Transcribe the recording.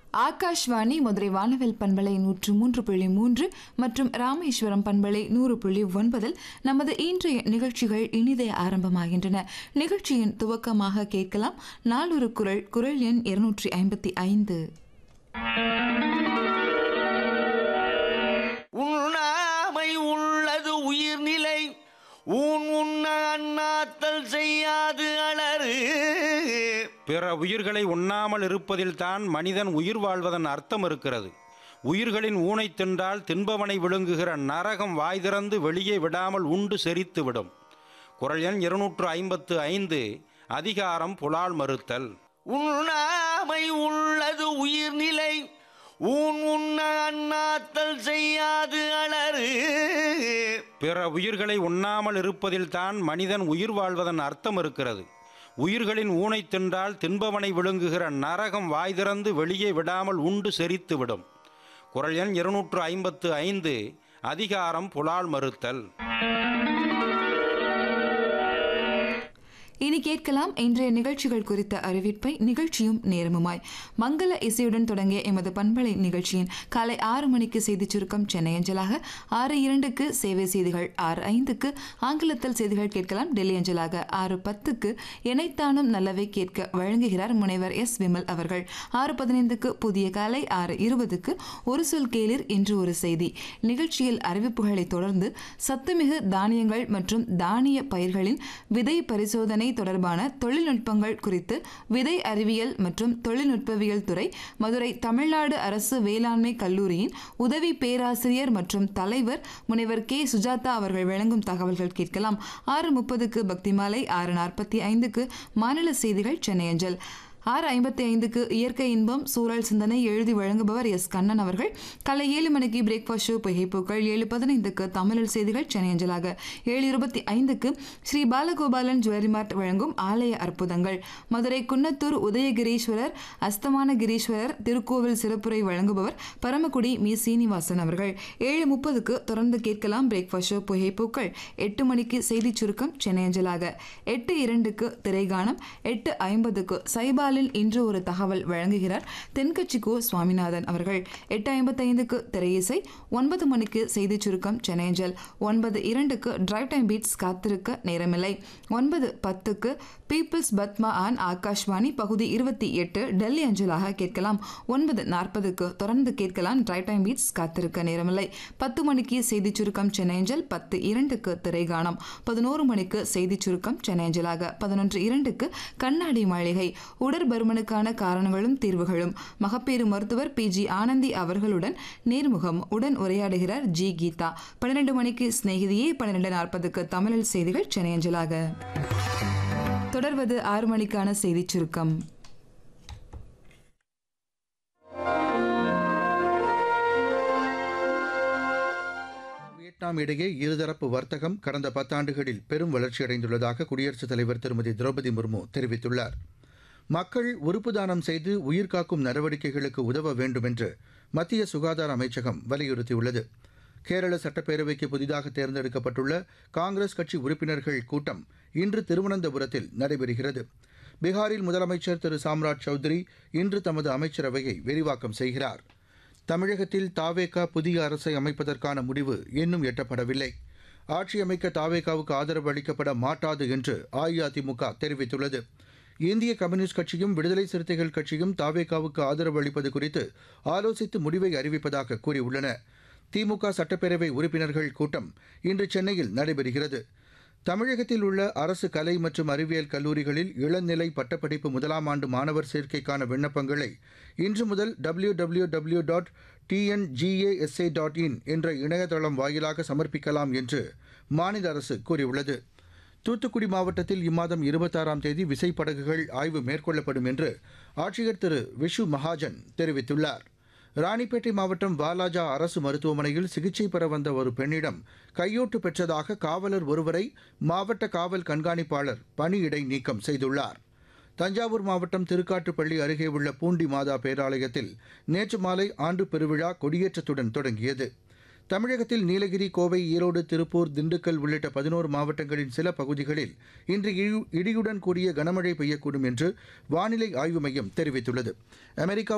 ஆகாஷ்வாணி மதுரை வானவில் பண்பலை நூற்று மூன்று புள்ளி மூன்று மற்றும் ராமேஸ்வரம் பண்பலை நூறு புள்ளி ஒன்பதில் நமது இன்றைய நிகழ்ச்சிகள் இனிதே ஆரம்பமாகின்றன நிகழ்ச்சியின் துவக்கமாக கேட்கலாம் நாளொரு குரல் குரல் எண் இருநூற்றி ஐம்பத்தி ஐந்து உண்ணாமை உள்ளது உயிர்நிலை ஊன் உண்ண அண்ணாத்தல் செய்யாது அலறு பிற உயிர்களை உண்ணாமல் இருப்பதில்தான் மனிதன் உயிர் வாழ்வதன் அர்த்தம் இருக்கிறது உயிர்களின் ஊனை தின்றால் தின்பவனை விழுங்குகிற நரகம் வாய் திறந்து வெளியே விடாமல் உண்டு செரித்து விடும் குரல் எண் இருநூற்று ஐம்பத்து ஐந்து அதிகாரம் புலால் மறுத்தல் உண்ணாமை உள்ளது உயிர்நிலை ஊன் உண்ண அண்ணாத்தல் செய்யாது அலறு பிற உயிர்களை உண்ணாமல் இருப்பதில்தான் மனிதன் உயிர் வாழ்வதன் அர்த்தம் இருக்கிறது உயிர்களின் ஊனை தின்றால் தின்பவனை விழுங்குகிற நரகம் வாய் திறந்து வெளியே விடாமல் உண்டு செரித்து விடும் குரல் எண் இருநூற்று ஐம்பத்து ஐந்து அதிகாரம் புலால் மறுத்தல் இனி கேட்கலாம் இன்றைய நிகழ்ச்சிகள் குறித்த அறிவிப்பை நிகழ்ச்சியும் நேரமுமாய் மங்கள இசையுடன் தொடங்கிய எமது பண்பலை நிகழ்ச்சியின் காலை ஆறு மணிக்கு செய்திச் சுருக்கம் சென்னை அஞ்சலாக ஆறு இரண்டுக்கு சேவை செய்திகள் ஆறு ஐந்துக்கு ஆங்கிலத்தில் செய்திகள் கேட்கலாம் டெல்லி அஞ்சலாக ஆறு பத்துக்கு இணைத்தானும் நல்லவை கேட்க வழங்குகிறார் முனைவர் எஸ் விமல் அவர்கள் ஆறு பதினைந்துக்கு புதிய காலை ஆறு இருபதுக்கு ஒரு சொல் கேளிர் இன்று ஒரு செய்தி நிகழ்ச்சியில் அறிவிப்புகளை தொடர்ந்து சத்துமிகு தானியங்கள் மற்றும் தானிய பயிர்களின் விதை பரிசோதனை தொடர்பான தொழில்நுட்பங்கள் குறித்து விதை அறிவியல் மற்றும் தொழில்நுட்பவியல் துறை மதுரை தமிழ்நாடு அரசு வேளாண்மை கல்லூரியின் உதவி பேராசிரியர் மற்றும் தலைவர் முனைவர் கே சுஜாதா அவர்கள் வழங்கும் தகவல்கள் கேட்கலாம் ஆறு முப்பதுக்கு பக்தி மாலை ஆறு நாற்பத்தி ஐந்துக்கு மாநில செய்திகள் சென்னை அஞ்சல் ஆறு ஐம்பத்தி ஐந்துக்கு இயற்கை இன்பம் சூழல் சிந்தனை எழுதி வழங்குபவர் எஸ் கண்ணன் அவர்கள் காலை ஏழு மணிக்கு பிரேக்ஃபாஸ்ட் ஷோ புகைப்பூக்கள் ஏழு பதினைந்துக்கு தமிழில் செய்திகள் சென்னை அஞ்சலாக ஏழு இருபத்தி ஐந்துக்கு ஸ்ரீ பாலகோபாலன் ஜுவல்லரி மார்ட் வழங்கும் ஆலய அற்புதங்கள் மதுரை குன்னத்தூர் உதயகிரீஸ்வரர் அஸ்தமான கிரீஸ்வரர் திருக்கோவில் சிறப்புரை வழங்குபவர் பரமக்குடி மீ சீனிவாசன் அவர்கள் ஏழு முப்பதுக்கு தொடர்ந்து கேட்கலாம் பிரேக்ஃபாஸ்ட் ஷோ புகைப்பூக்கள் எட்டு மணிக்கு செய்திச் சுருக்கம் சென்னை அஞ்சலாக எட்டு இரண்டுக்கு திரைகானம் எட்டு ஐம்பதுக்கு சைபாலில் இன்று ஒரு தகவல் வழங்குகிறார் தென்கட்சி கோ சுவாமிநாதன் அவர்கள் எட்டு ஐம்பத்தைந்துக்கு திரையிசை ஒன்பது மணிக்கு செய்திச் சுருக்கம் சென்னைஞ்சல் ஒன்பது இரண்டுக்கு டிரைவ் டைம் பீட்ஸ் காத்திருக்க நேரமில்லை ஒன்பது பத்துக்கு பீப்புள்ஸ் பத்மா ஆன் ஆகாஷ்வாணி பகுதி இருபத்தி எட்டு டெல்லி அஞ்சலாக கேட்கலாம் ஒன்பது நாற்பதுக்கு தொடர்ந்து கேட்கலாம் டிரைவ் டைம் பீட்ஸ் காத்திருக்க நேரமில்லை பத்து மணிக்கு செய்திச் சுருக்கம் சென்னைஞ்சல் பத்து இரண்டுக்கு திரைகானம் பதினோரு மணிக்கு செய்திச் சுருக்கம் சென்னைஞ்சலாக பதினொன்று இரண்டுக்கு கண்ணாடி மாளிகை உடற்பருமனுக்கான காரணங்களும் தீர்வுகளும் மகப்பேறு மருத்துவர் பி ஜி ஆனந்தி அவர்களுடன் நேர்முகம் உடன் உரையாடுகிறார் ஜி கீதா பன்னிரண்டு மணிக்கு சிநேகிதியே பன்னிரண்டு நாற்பதுக்கு தமிழில் செய்திகள் சென்னையஞ்சலாக தொடர்வது ஆறு மணிக்கான செய்திச் சுருக்கம் வியட்நாம் இடையே இருதரப்பு வர்த்தகம் கடந்த பத்தாண்டுகளில் பெரும் வளர்ச்சியடைந்துள்ளதாக குடியரசுத் தலைவர் திருமதி திரௌபதி முர்மு தெரிவித்துள்ளார் மக்கள் உறுப்பு தானம் செய்து உயிர்காக்கும் நடவடிக்கைகளுக்கு உதவ வேண்டும் என்று மத்திய சுகாதார அமைச்சகம் வலியுறுத்தியுள்ளது கேரள சட்டப்பேரவைக்கு புதிதாக தேர்ந்தெடுக்கப்பட்டுள்ள காங்கிரஸ் கட்சி உறுப்பினர்கள் கூட்டம் இன்று திருவனந்தபுரத்தில் நடைபெறுகிறது பீகாரில் முதலமைச்சர் திரு சாம்ராஜ் சௌத்ரி இன்று தமது அமைச்சரவையை விரிவாக்கம் செய்கிறார் தமிழகத்தில் தாவேகா புதிய அரசை அமைப்பதற்கான முடிவு இன்னும் எட்டப்படவில்லை ஆட்சி அமைக்க தாவேகாவுக்கு ஆதரவு அளிக்கப்பட மாட்டாது என்று அஇஅதிமுக தெரிவித்துள்ளது இந்திய கம்யூனிஸ்ட் கட்சியும் விடுதலை சிறுத்தைகள் கட்சியும் தாவேகாவுக்கு ஆதரவு அளிப்பது குறித்து ஆலோசித்து முடிவை அறிவிப்பதாக கூறியுள்ளன திமுக சட்டப்பேரவை உறுப்பினர்கள் கூட்டம் இன்று சென்னையில் நடைபெறுகிறது தமிழகத்தில் உள்ள அரசு கலை மற்றும் அறிவியல் கல்லூரிகளில் இளநிலை பட்டப்படிப்பு முதலாம் ஆண்டு மாணவர் சேர்க்கைக்கான விண்ணப்பங்களை இன்று முதல் W W W dot TNGASA dot in என்ற இணையதளம் வாயிலாக சமர்ப்பிக்கலாம் என்று மாநில அரசு கூறியுள்ளது தூத்துக்குடி மாவட்டத்தில் இம்மாதம் இருபத்தாறாம் தேதி விசைப்படகுகள் ஆய்வு மேற்கொள்ளப்படும் என்று ஆட்சியர் திரு விஷு மகாஜன் தெரிவித்துள்ளார் ராணிப்பேட்டை மாவட்டம் வாலாஜா அரசு மருத்துவமனையில் சிகிச்சை பெற வந்த ஒரு பெண்ணிடம் கையூட்டு பெற்றதாக காவலர் ஒருவரை மாவட்ட காவல் கண்காணிப்பாளர் பணியிடை நீக்கம் செய்துள்ளார் தஞ்சாவூர் மாவட்டம் திருக்காட்டுப்பள்ளி அருகே உள்ள பூண்டி மாதா பேராலயத்தில் நேற்று மாலை ஆண்டு பெருவிழா கொடியேற்றத்துடன் தொடங்கியது தமிழகத்தில் நீலகிரி கோவை ஈரோடு திருப்பூர் திண்டுக்கல் உள்ளிட்ட பதினோரு மாவட்டங்களின் சில பகுதிகளில் இன்று இடி- இடியுடன் கூடிய கனமழை பெய்யக்கூடும் என்று வானிலை ஆய்வு மையம் தெரிவித்துள்ளது அமெரிக்கா